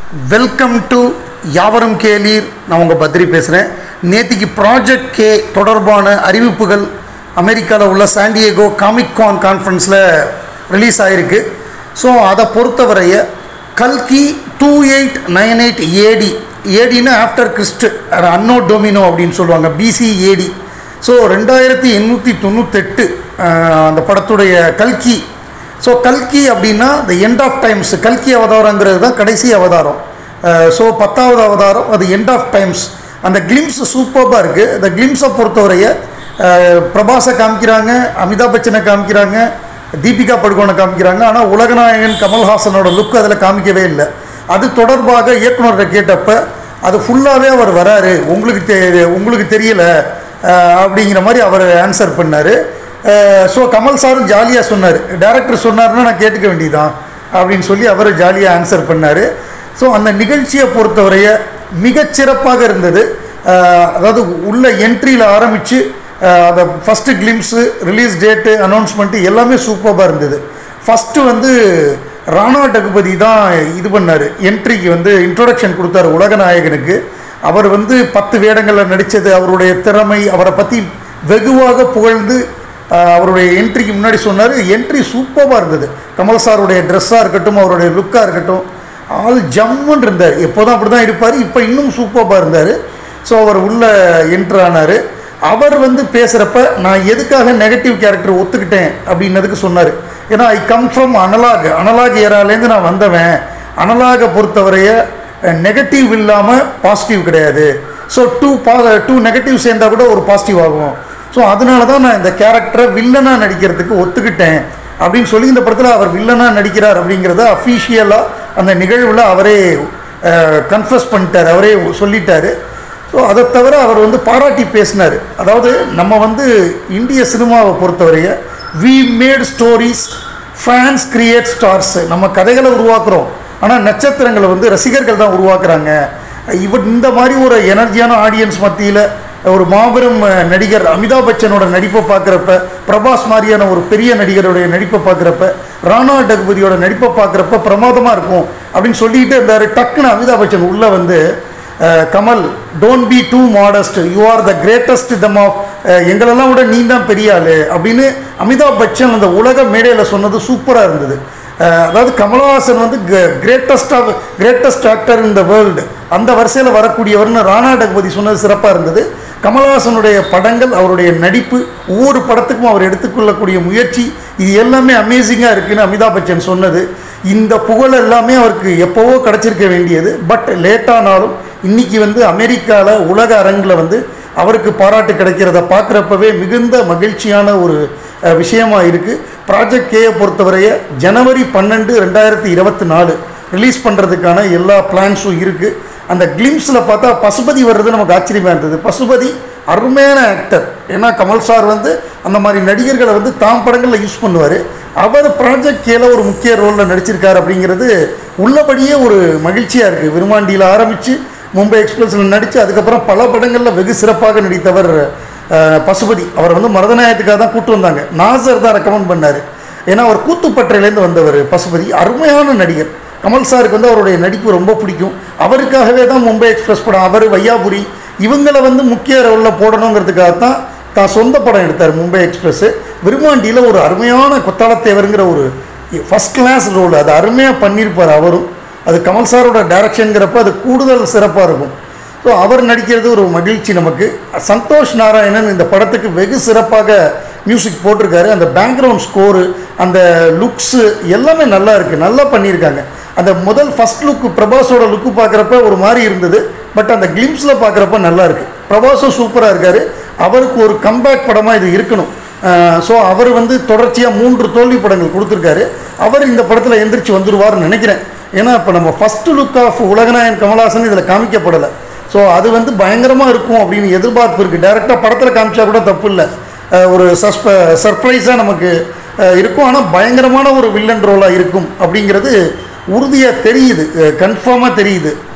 welcome to யாவரும் கேளீர் நான் உங்கள் பத்ரி பேசுகிறேன் நேத்திக்கு ப்ராஜெக்ட் கே தொடர்பான அறிவிப்புகள் அமெரிக்காவில் உள்ள சாண்டியகோ காமிக் கான் கான்ஃபரன்ஸில் ரிலீஸ் ஆகிருக்கு ஸோ அதை பொறுத்தவரைய கல்கி டூ எயிட் நைன் எயிட் ஏடி ஏடின்னு ஆஃப்டர் கிறிஸ்ட் அன்னோ டொமினோ அப்படின்னு சொல்லுவாங்க பிசி ஏடி ஸோ ரெண்டாயிரத்தி எண்ணூற்றி தொண்ணூத்தெட்டு அந்த படத்துடைய கல்கி ஸோ கல்கி அப்படின்னா த எண்ட் ஆஃப் டைம்ஸ் கல்கி அவதாரங்கிறது தான் கடைசி அவதாரம் ஸோ பத்தாவது அவதாரம் அது எண்ட் ஆஃப் டைம்ஸ் அந்த கிளிம்ஸ் சூப்பராக இருக்குது அந்த கிளிம்ஸை பொறுத்தவரைய அஹ், பிரபாஸை காமிக்கிறாங்க அமிதாப் பச்சனை காமிக்கிறாங்க தீபிகா படுகோனை காமிக்கிறாங்க ஆனால் உலகநாயகன் கமல்ஹாசனோட லுக் அதில் காமிக்கவே இல்லை அது தொடர்பாக இயக்குனர்கிட்ட கேட்டப்ப அது ஃபுல்லாகவே அவர் வராரு உங்களுக்கு தெ உங்களுக்கு தெரியல அஹ், அப்படிங்கிற மாதிரி அவர் ஆன்சர் பண்ணார் ஸோ கமல் சாரும் ஜாலியாக சொன்னார் டேரக்டர் சொன்னார்னா நான் கேட்டுக்க வேண்டியதான் அப்படின்னு சொல்லி அவர் ஜாலியாக ஆன்சர் பண்ணார் ஸோ அந்த நிகழ்ச்சியை பொறுத்தவரைய மிகச்சிறப்பாக இருந்தது அஹ், அதாவது உள்ள என்ட்ரியில் ஆரம்பித்து அந்த first glimpse release date announcement எல்லாமே சூப்பராக இருந்தது ஃபஸ்ட்டு வந்து ராணா டகுபதி தான் இது பண்ணார் என்ட்ரிக்கு வந்து இன்ட்ரோடக்ஷன் கொடுத்தாரு உலகநாயகனுக்கு அவர் வந்து பத்து வேடங்களில் நடித்தது அவருடைய திறமை அவரை பற்றி வெகுவாக புகழ்ந்து ஆஹ், அவருடைய என்ட்ரிக்கு முன்னாடி சொன்னார் என்ட்ரி சூப்பராக இருந்தது கமல் சாருடைய ட்ரெஸ்ஸாக இருக்கட்டும் அவருடைய லுக்காக இருக்கட்டும் ஆள் ஜம்முன்னு இருந்தார் எப்போதும் அப்படி தான் இருப்பார் இப்போ இன்னும் சூப்பராக இருந்தார் ஸோ அவர் உள்ள என்ட்ரு ஆனார் அவர் வந்து பேசுகிறப்ப நான் எதுக்காக நெகட்டிவ் கேரக்டர் ஒத்துக்கிட்டேன் அப்படின்னதுக்கு சொன்னார் ஏன்னா I come from analogue analogue ஏராலேருந்து நான் வந்தவன் அனலாகை பொறுத்தவரைய நெகட்டிவ் இல்லாமல் பாசிட்டிவ் கிடையாது ஸோ டூ பா டூ நெகட்டிவ் சேர்ந்தால் கூட ஒரு பாசிட்டிவ் ஆகும் ஸோ அதனால தான் நான் இந்த கேரக்டரை வில்லனாக நடிக்கிறதுக்கு ஒத்துக்கிட்டேன் அப்படின்னு சொல்லி இந்த படத்தில் அவர் வில்லனாக நடிக்கிறார் அப்படிங்கிறத அஃபீஷியலாக அந்த நிகழ்வில் அவரே கன்ஃபஸ் பண்ணிட்டார் அவரே சொல்லிட்டாரு ஸோ அதை தவிர அவர் வந்து பாராட்டி பேசினார் அதாவது நம்ம வந்து இந்திய சினிமாவை பொறுத்தவரைய we made stories fans create stars நம்ம கதைகளை உருவாக்குறோம் ஆனால் நட்சத்திரங்களை வந்து ரசிகர்கள் தான் உருவாக்குறாங்க இவர் இந்த மாதிரி ஒரு எனர்ஜியான ஆடியன்ஸ் மத்தியில் ஒரு மாபெரும் அஹ், நடிகர் அமிதாப் பச்சனோட நடிப்பை பார்க்குறப்ப பிரபாஸ் மாதிரியான ஒரு பெரிய நடிகருடைய நடிப்பை பார்க்குறப்ப ராணா டகுபதியோட நடிப்பை பார்க்குறப்ப பிரமாதமாக இருக்கும் அப்படின்னு சொல்லிட்டு இருந்தார் டக்குன்னு அமிதாப் பச்சன் உள்ளே வந்து uh, Kamal don't be too modest you are the greatest them of எங்களெல்லாம் விட நீ தான் பெரிய ஆளு அப்படின்னு அமிதாப் பச்சன் அந்த உலக மேடையில் சொன்னது சூப்பராக இருந்தது அஹ், அதாவது கமலஹாசன் வந்து greatest of greatest actor in the world அந்த வரிசையில் வரக்கூடியவர்னு ராணா டகுபதி சொன்னது சிறப்பாக இருந்தது கமலஹாசனுடைய படங்கள் அவருடைய நடிப்பு ஒவ்வொரு படத்துக்கும் அவர் எடுத்துக்கொள்ளக்கூடிய முயற்சி இது எல்லாமே அமேசிங்காக இருக்குன்னு அமிதாப் பச்சன் சொன்னது இந்த புகழ் எல்லாமே அவருக்கு எப்போவோ கிடச்சிருக்க வேண்டியது பட் லேட்டானாலும் இன்னைக்கு வந்து அமெரிக்காவில் உலக அரங்கில் வந்து அவருக்கு பாராட்டு கிடைக்கிறத பார்க்குறப்பவே மிகுந்த மகிழ்ச்சியான ஒரு அஹ், விஷயமா இருக்குது ப்ராஜெக்ட் கேயை பொறுத்தவரைய ஜனவரி பன்னெண்டு ரெண்டாயிரத்தி இருபத்தி நாலு ரிலீஸ் பண்ணுறதுக்கான எல்லா பிளான்ஸும் இருக்குது அந்த கிளிம்ஸில் பார்த்தா பசுபதி வர்றது நமக்கு ஆச்சரியமாக இருந்தது பசுபதி அருமையான ஆக்டர் ஏன்னா கமல் சார் வந்து அந்த மாதிரி நடிகர்களை வந்து தாம் படங்களில் யூஸ் பண்ணுவார் அவர் ப்ராஜெக்ட் கேல ஒரு முக்கிய ரோலில் நடிச்சிருக்கார் அப்படிங்கிறது உள்ளபடியே ஒரு மகிழ்ச்சியாக இருக்குது விருமாண்டியில் ஆரம்பித்து மும்பை எக்ஸ்பிரஸில் நடித்து அதுக்கப்புறம் பல படங்களில் வெகு சிறப்பாக நடித்தவர் அஹ், பசுபதி அவர் வந்து மருதநாயகத்துக்காக தான் கூட்டு வந்தாங்க நாசர் தான் ரெக்கமெண்ட் பண்ணார் ஏன்னா அவர் கூத்துப்பற்றையிலேருந்து வந்தவர் பசுபதி அருமையான நடிகர் கமல் சாருக்கு வந்து அவருடைய நடிப்பு ரொம்ப பிடிக்கும் அவருக்காகவே தான் மும்பை எக்ஸ்பிரஸ் படம் அவர் வையாபுரி இவங்களை வந்து முக்கிய ரோலில் போடணுங்கிறதுக்காக தான் தான் சொந்த படம் எடுத்தார் மும்பை எக்ஸ்பிரஸ் விருமாண்டியில் ஒரு அருமையான கொத்தாளத்தேவருங்கிற ஒரு ஃபஸ்ட் கிளாஸ் ரோல் அது அருமையாக பண்ணியிருப்பார் அவரும் அது கமல் சாரோட டைரக்ஷனுங்கிறப்ப அது கூடுதல் சிறப்பாக இருக்கும் ஸோ அவர் நடிக்கிறது ஒரு மகிழ்ச்சி நமக்கு சந்தோஷ் நாராயணன் இந்த படத்துக்கு வெகு சிறப்பாக மியூசிக் போட்டிருக்காரு அந்த பேக்ரவுண்ட் ஸ்கோரு அந்த லுக்ஸு எல்லாமே நல்லா இருக்குது நல்லா பண்ணியிருக்காங்க அந்த முதல் ஃபஸ்ட் லுக்கு பிரபாஸோட லுக்கு பார்க்குறப்ப ஒரு மாதிரி இருந்தது பட் அந்த கிளிம்ஸில் பார்க்குறப்ப நல்லா இருக்குது பிரபாஸும் சூப்பராக இருக்கார் அவருக்கு ஒரு கம்பேக் படமாக இது இருக்கணும் ஸோ அவர் வந்து தொடர்ச்சியாக மூன்று தோல்வி படங்கள் கொடுத்துருக்காரு அவர் இந்த படத்தில் எந்திரிச்சு வந்துடுவார்னு நினைக்கிறேன் ஏன்னா இப்போ நம்ம ஃபஸ்ட்டு லுக் ஆஃப் உலகநாயகன் கமல்ஹாசன் இதில் காமிக்கப்படலை ஸோ அது வந்து பயங்கரமாக இருக்கும் அப்படின்னு எதிர்பார்ப்பு இருக்குது டேரெக்டாக படத்தில் காமிச்சா கூட தப்பு இல்லை அஹ் ஒரு சஸ்ப சர்ப்ரைஸாக நமக்கு அஹ் இருக்கும் ஆனால் பயங்கரமான ஒரு வில்லன் ரோலாக இருக்கும் அப்படிங்கிறது உறுதியாக தெரியுது கன்ஃபார்மாக தெரியுது